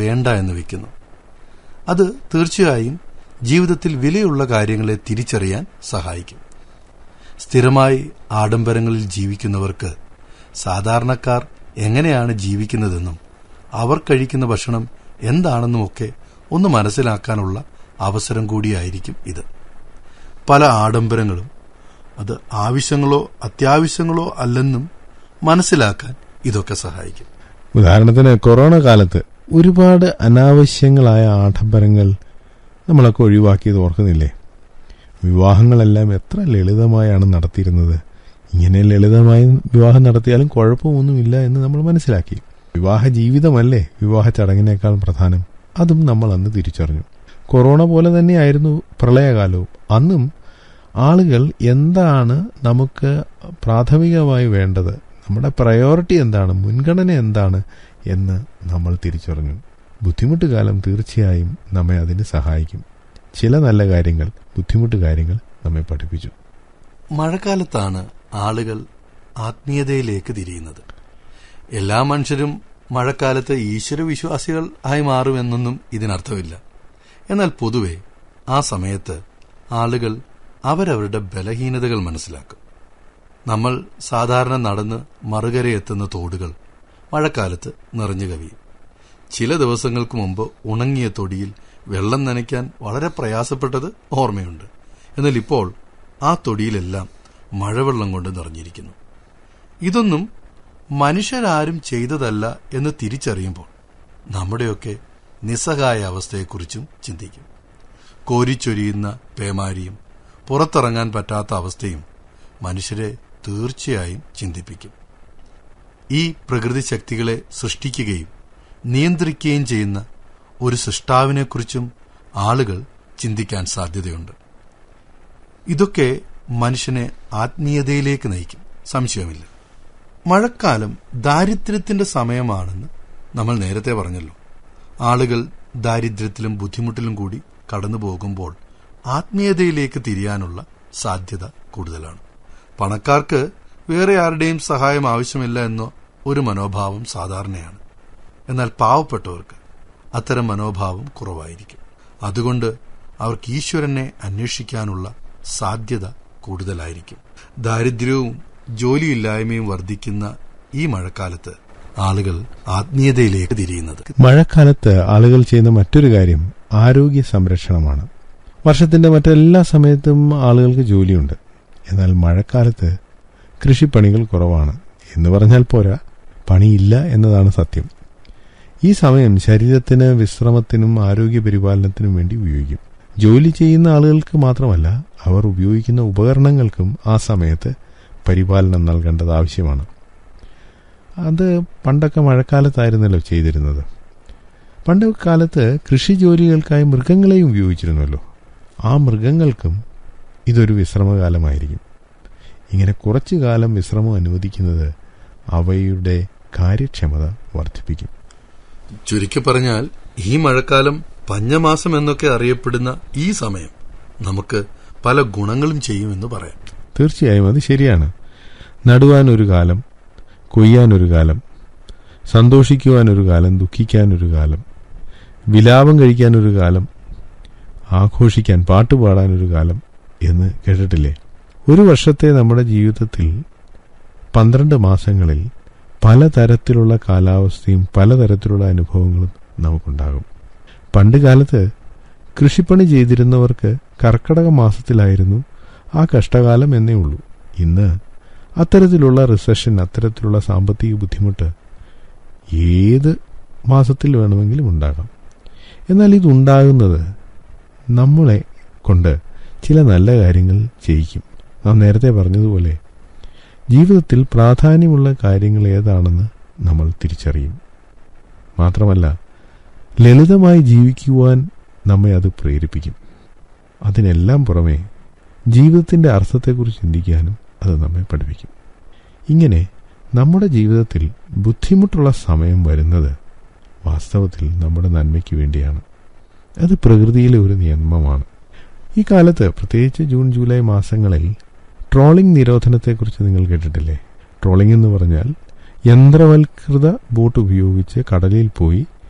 വേണ്ട എന്ന് വെക്കുന്നു അത് തീർച്ചയായും ജീവിതത്തിൽ വിലയുള്ള കാര്യങ്ങളെ തിരിച്ചറിയാൻ സഹായിക്കും സ്ഥിരമായി ആഡംബരങ്ങളിൽ ജീവിക്കുന്നവർക്ക് സാധാരണക്കാർ എങ്ങനെയാണ് ജീവിക്കുന്നതെന്നും അവർ കഴിക്കുന്ന ഭക്ഷണം എന്താണെന്നുമൊക്കെ ഒന്ന് മനസ്സിലാക്കാനുള്ള അവസരം കൂടിയായിരിക്കും ഇത് പല ആഡംബരങ്ങളും അത് ആവശ്യങ്ങളോ അത്യാവശ്യങ്ങളോ അല്ലെന്നും മനസ്സിലാക്കാൻ ഇതൊക്കെ സഹായിക്കും ഉദാഹരണത്തിന് കൊറോണ കാലത്ത് ഒരുപാട് അനാവശ്യങ്ങളായ ആഡംബരങ്ങൾ നമ്മളൊക്കെ ഒഴിവാക്കിയത് ഓർക്കുന്നില്ലേ വിവാഹങ്ങളെല്ലാം എത്ര ലളിതമായാണ് നടത്തിയിരുന്നത് ഇങ്ങനെ ലളിതമായി വിവാഹം നടത്തിയാലും കുഴപ്പമൊന്നുമില്ല എന്ന് നമ്മൾ മനസ്സിലാക്കി വിവാഹ ജീവിതമല്ലേ വിവാഹ ചടങ്ങിനേക്കാൾ പ്രധാനം അതും നമ്മൾ അന്ന് തിരിച്ചറിഞ്ഞു കൊറോണ പോലെ തന്നെയായിരുന്നു പ്രളയകാലവും അന്നും ആളുകൾ എന്താണ് നമുക്ക് പ്രാഥമികമായി വേണ്ടത് നമ്മുടെ പ്രയോറിറ്റി എന്താണ് മുൻഗണന എന്താണ് എന്ന് നമ്മൾ തിരിച്ചറിഞ്ഞു ബുദ്ധിമുട്ട് കാലം തീർച്ചയായും നമ്മെ അതിന് സഹായിക്കും ചില നല്ല കാര്യങ്ങൾ ബുദ്ധിമുട്ട് കാര്യങ്ങൾ നമ്മെ പഠിപ്പിച്ചു മഴക്കാലത്താണ് ആളുകൾ ആത്മീയതയിലേക്ക് തിരിയുന്നത് എല്ലാ മനുഷ്യരും മഴക്കാലത്ത് ഈശ്വരവിശ്വാസികൾ ആയി മാറുമെന്നൊന്നും ഇതിനർത്ഥമില്ല എന്നാൽ പൊതുവെ ആ സമയത്ത് ആളുകൾ അവരവരുടെ ബലഹീനതകൾ മനസ്സിലാക്കും നമ്മൾ സാധാരണ നടന്ന് മറുകരയെത്തുന്ന തോടുകൾ മഴക്കാലത്ത് നിറഞ്ഞു കവിയും ചില ദിവസങ്ങൾക്ക് മുമ്പ് ഉണങ്ങിയ തൊടിയിൽ വെള്ളം നനയ്ക്കാൻ വളരെ പ്രയാസപ്പെട്ടത് ഓർമ്മയുണ്ട് എന്നാൽ ഇപ്പോൾ ആ തൊടിയിലെല്ലാം മഴവെള്ളം കൊണ്ട് നിറഞ്ഞിരിക്കുന്നു ഇതൊന്നും മനുഷ്യരാരും ചെയ്തതല്ല എന്ന് തിരിച്ചറിയുമ്പോൾ നമ്മുടെയൊക്കെ നിസ്സഹായ അവസ്ഥയെക്കുറിച്ചും ചിന്തിക്കും കോരിച്ചൊരിയുന്ന പേമാരിയും പുറത്തിറങ്ങാൻ പറ്റാത്ത അവസ്ഥയും മനുഷ്യരെ തീർച്ചയായും ചിന്തിപ്പിക്കും ഈ പ്രകൃതി ശക്തികളെ സൃഷ്ടിക്കുകയും നിയന്ത്രിക്കുകയും ചെയ്യുന്ന ഒരു സൃഷ്ടാവിനെക്കുറിച്ചും ആളുകൾ ചിന്തിക്കാൻ സാധ്യതയുണ്ട് ഇതൊക്കെ മനുഷ്യനെ ആത്മീയതയിലേക്ക് നയിക്കും സംശയമില്ല മഴക്കാലം ദാരിദ്ര്യത്തിന്റെ സമയമാണെന്ന് നമ്മൾ നേരത്തെ പറഞ്ഞല്ലോ ആളുകൾ ദാരിദ്ര്യത്തിലും ബുദ്ധിമുട്ടിലും കൂടി കടന്നു പോകുമ്പോൾ ആത്മീയതയിലേക്ക് തിരിയാനുള്ള സാധ്യത കൂടുതലാണ് പണക്കാർക്ക് വേറെ ആരുടെയും സഹായം ആവശ്യമില്ല എന്ന ഒരു മനോഭാവം സാധാരണയാണ് എന്നാൽ പാവപ്പെട്ടവർക്ക് അത്തരം മനോഭാവം കുറവായിരിക്കും അതുകൊണ്ട് അവർക്ക് ഈശ്വരനെ അന്വേഷിക്കാനുള്ള സാധ്യത കൂടുതലായിരിക്കും ദാരിദ്ര്യവും ജോലിയില്ലായ്മയും വർദ്ധിക്കുന്ന ഈ മഴക്കാലത്ത് ആളുകൾ ആത്മീയതയിലേക്ക് തിരിയുന്നത് മഴക്കാലത്ത് ആളുകൾ ചെയ്യുന്ന മറ്റൊരു കാര്യം ആരോഗ്യ സംരക്ഷണമാണ് വർഷത്തിന്റെ മറ്റെല്ലാ സമയത്തും ആളുകൾക്ക് ജോലിയുണ്ട് എന്നാൽ മഴക്കാലത്ത് കൃഷിപ്പണികൾ കുറവാണ് എന്ന് പറഞ്ഞാൽ പോരാ പണിയില്ല എന്നതാണ് സത്യം ഈ സമയം ശരീരത്തിന് വിശ്രമത്തിനും ആരോഗ്യ പരിപാലനത്തിനും വേണ്ടി ഉപയോഗിക്കും ജോലി ചെയ്യുന്ന ആളുകൾക്ക് മാത്രമല്ല അവർ ഉപയോഗിക്കുന്ന ഉപകരണങ്ങൾക്കും ആ സമയത്ത് പരിപാലനം നൽകേണ്ടത് ആവശ്യമാണ് അത് പണ്ടൊക്കെ മഴക്കാലത്തായിരുന്നല്ലോ ചെയ്തിരുന്നത് പണ്ട് കാലത്ത് കൃഷി ജോലികൾക്കായി മൃഗങ്ങളെയും ഉപയോഗിച്ചിരുന്നല്ലോ ആ മൃഗങ്ങൾക്കും ഇതൊരു വിശ്രമകാലമായിരിക്കും ഇങ്ങനെ കുറച്ചു കാലം വിശ്രമം അനുവദിക്കുന്നത് അവയുടെ കാര്യക്ഷമത വർദ്ധിപ്പിക്കും ചുരുക്കി പറഞ്ഞാൽ ഈ മഴക്കാലം പഞ്ഞമാസം എന്നൊക്കെ അറിയപ്പെടുന്ന ഈ സമയം നമുക്ക് പല ഗുണങ്ങളും ചെയ്യുമെന്ന് പറയാം തീർച്ചയായും അത് ശരിയാണ് നടുവാൻ ഒരു കാലം കൊയ്യാൻ ഒരു കാലം സന്തോഷിക്കുവാൻ ഒരു കാലം ദുഃഖിക്കാൻ ഒരു കാലം വിലാപം കഴിക്കാൻ ഒരു കാലം ആഘോഷിക്കാൻ പാട്ട് പാടാൻ ഒരു കാലം എന്ന് കേട്ടിട്ടില്ലേ ഒരു വർഷത്തെ നമ്മുടെ ജീവിതത്തിൽ പന്ത്രണ്ട് മാസങ്ങളിൽ പലതരത്തിലുള്ള കാലാവസ്ഥയും പലതരത്തിലുള്ള അനുഭവങ്ങളും നമുക്കുണ്ടാകും പണ്ട് കാലത്ത് കൃഷിപ്പണി ചെയ്തിരുന്നവർക്ക് കർക്കടക മാസത്തിലായിരുന്നു ആ കഷ്ടകാലം എന്നേ ഉള്ളൂ ഇന്ന് അത്തരത്തിലുള്ള റിസഷൻ അത്തരത്തിലുള്ള സാമ്പത്തിക ബുദ്ധിമുട്ട് ഏത് മാസത്തിൽ വേണമെങ്കിലും ഉണ്ടാകാം എന്നാൽ ഇതുണ്ടാകുന്നത് നമ്മളെ കൊണ്ട് ചില നല്ല കാര്യങ്ങൾ ചെയ്യിക്കും നാം നേരത്തെ പറഞ്ഞതുപോലെ ജീവിതത്തിൽ പ്രാധാന്യമുള്ള കാര്യങ്ങൾ ഏതാണെന്ന് നമ്മൾ തിരിച്ചറിയും മാത്രമല്ല ലളിതമായി ജീവിക്കുവാൻ നമ്മെ അത് പ്രേരിപ്പിക്കും അതിനെല്ലാം പുറമെ ജീവിതത്തിന്റെ അർത്ഥത്തെക്കുറിച്ച് ചിന്തിക്കാനും അത് നമ്മെ പഠിപ്പിക്കും ഇങ്ങനെ നമ്മുടെ ജീവിതത്തിൽ ബുദ്ധിമുട്ടുള്ള സമയം വരുന്നത് വാസ്തവത്തിൽ നമ്മുടെ നന്മയ്ക്ക് വേണ്ടിയാണ് അത് പ്രകൃതിയിലെ ഒരു നിയമമാണ് ഈ കാലത്ത് പ്രത്യേകിച്ച് ജൂൺ ജൂലൈ മാസങ്ങളിൽ ട്രോളിംഗ് നിരോധനത്തെക്കുറിച്ച് നിങ്ങൾ കേട്ടിട്ടില്ലേ ട്രോളിംഗ് എന്ന് പറഞ്ഞാൽ യന്ത്രവൽകൃത ബോട്ട് ഉപയോഗിച്ച് കടലിൽ പോയി